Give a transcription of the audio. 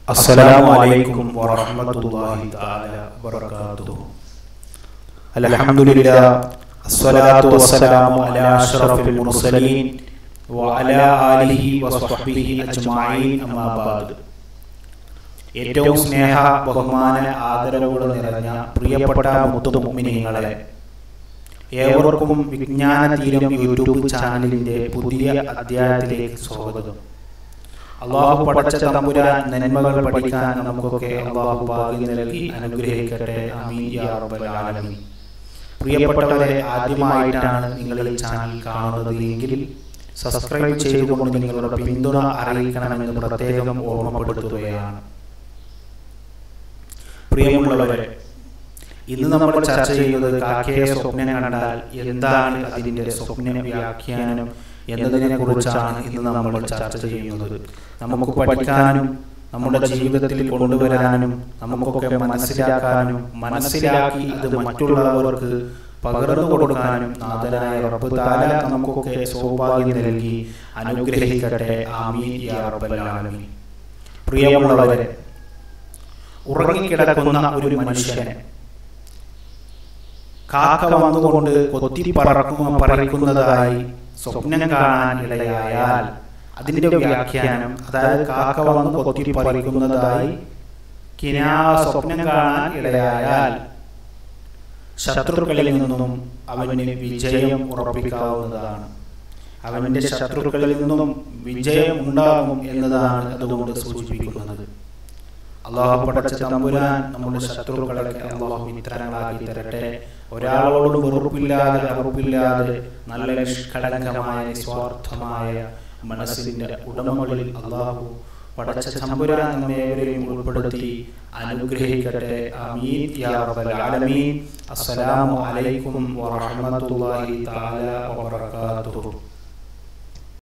السلام عليكم ورحمة الله تعالى وبركاته الحمد لله الصلاة والسلام على أشرف المرسلين وعلى آله وصحبه أجمعين أما بعد ഏറ്റവും സ്നേഹ ബഹുമാന ആദരവുകൾ നിറഞ്ഞ പ്രിയപ്പെട്ട മുത്തുമുമിനിങ്ങളെ ഏവർക്കും വിജ്ഞാന തീരം യൂട്യൂബ് ചാനലിന്റെ പുതിയ അധ്യായത്തിലേക്ക് സ്വാഗതം അള്ളാഹു പടച്ച തമ്പുരാൻ നന്മകൾ പഠിക്കാൻ നമുക്കൊക്കെ അള്ളാഹു ഭാഗ്യം നൽകി അനുഗ്രഹിക്കട്ടെ ആമീൻ യാ റബ്ബൽ ആലമീൻ പ്രിയപ്പെട്ടവരെ ആദ്യമായിട്ടാണ് നിങ്ങൾ ഈ ചാനൽ കാണുന്നത് എങ്കിൽ സബ്സ്ക്രൈബ് ചെയ്തുകൊണ്ട് നിങ്ങളുടെ പിന്തുണ അറിയിക്കണമെന്ന് പ്രത്യേകം ഓർമ്മപ്പെടുത്തുകയാണ് പ്രിയമുള്ളവരെ ഇന്ന് നമ്മൾ ചർച്ച ചെയ്യുന്നത് കാക്കയെ സ്വപ്നം കണ്ടാൽ എന്താണ് അതിന്റെ സ്വപ്ന വ്യാഖ്യാനം എന്നതിനെ കുറിച്ചാണ് ഇന്ന് നമ്മൾ ചർച്ച ചെയ്യുന്നത് നമുക്ക് പഠിക്കാനും നമ്മുടെ ജീവിതത്തിൽ കൊണ്ടുവരാനും നമുക്കൊക്കെ മനസ്സിലാക്കാനും മനസ്സിലാക്കി അത് മറ്റുള്ളവർക്ക് പകർന്നു കൊടുക്കാനും നാഥനായ റബ്ബ് താല നമുക്കൊക്കെ സൗഭാഗ്യം നൽകി അനുഗ്രഹിക്കട്ടെ ആമീൻ യാ റബ്ബൽ ആലമീൻ പ്രിയമുള്ളവരെ ഉറങ്ങിക്കിടക്കുന്ന ഒരു മനുഷ്യനെ കാക്ക വന്നുകൊണ്ട് കൊത്തി പറക്കുന്ന പറക്കുന്നതായി സ്വപ്നം കാണാൻ ഇടയായാൽ അതിന്റെ വ്യാഖ്യാനം അതായത് കാക്ക വന്ന് കൊത്തി പറിക്കുന്നതായി കിനാ സ്വപ്നം കാണാൻ ഇടയായാൽ ശത്രുക്കളിൽ നിന്നും അവന് വിജയം ഉറപ്പിക്കാവുന്നതാണ് അവന്റെ ശത്രുക്കളിൽ നിന്നും വിജയം ഉണ്ടാകും എന്നതാണ് അതുകൊണ്ട് സൂചിപ്പിക്കുന്നത് അള്ളാഹു പടച്ച തമ്പുരാൻ നമ്മുടെ ശത്രുക്കളൊക്കെ അള്ളാഹു മിത്രങ്ങളാക്കി തരട്ടെ ഒരാളോടും വെറുപ്പില്ലാതെ അറുപ്പില്ലാതെ നല്ല നിഷ്കളങ്കമായ നിസ്വാർത്ഥമായ മനസ്സിന്റെ ഉടമകളിൽ അള്ളാഹു പടച്ച തമ്പുരാൻ നമ്മേവരെയും ഉൾപ്പെടുത്തി അനുഗ്രഹിക്കട്ടെ ആമീൻ യാ റബ്ബൽ ആലമീൻ അസ്സലാമു അലൈക്കും വറഹ്മത്തുള്ളാഹി തആല വബറകാതുഹു